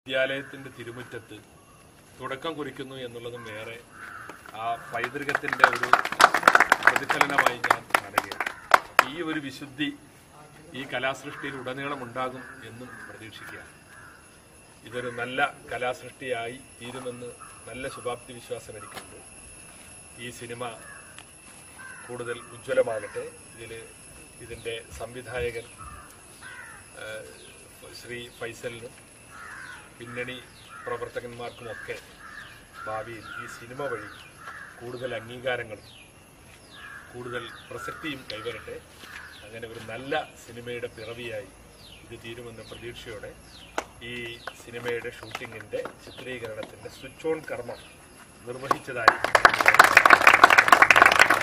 വിദ്യാലയത്തിന്റെ തിരുമുറ്റത്ത് തുടക്കം കുറിക്കുന്നു എന്നുള്ളതും വേറെ ആ പൈതൃകത്തിന്റെ ഒരു പ്രതിഫലനമായി ഞാൻ കാണുകയാണ് ഈ ഒരു വിശുദ്ധി ഈ കലാസൃഷ്ടിയിൽ ഉടനീളം ഉണ്ടാകും എന്നും പ്രതീക്ഷിക്കുകയാണ് ഇതൊരു നല്ല കലാസൃഷ്ടിയായി തീരുമെന്ന് നല്ല ശുഭാപ്തി വിശ്വാസം എനിക്കുണ്ട് ഈ സിനിമ കൂടുതൽ ഉജ്ജ്വലമാകട്ടെ ഇതിൽ ഇതിൻ്റെ സംവിധായകൻ ആ, ശ്രീ ഫൈസലിനും പിന്നണി പ്രവർത്തകന്മാർക്കുമൊക്കെ ഭാവിയിൽ ഈ സിനിമ വഴി കൂടുതൽ അംഗീകാരങ്ങളും കൂടുതൽ പ്രസക്തിയും കൈവരട്ടെ അങ്ങനെ ഒരു നല്ല സിനിമയുടെ പിറവിയായി ഇത് തീരുമെന്ന പ്രതീക്ഷയോടെ ഈ സിനിമയുടെ ഷൂട്ടിങ്ങിൻ്റെ ചിത്രീകരണത്തിൻ്റെ സ്വിച്ച് ഓൺ കർമ്മം നിർവഹിച്ചതായി ഞാൻ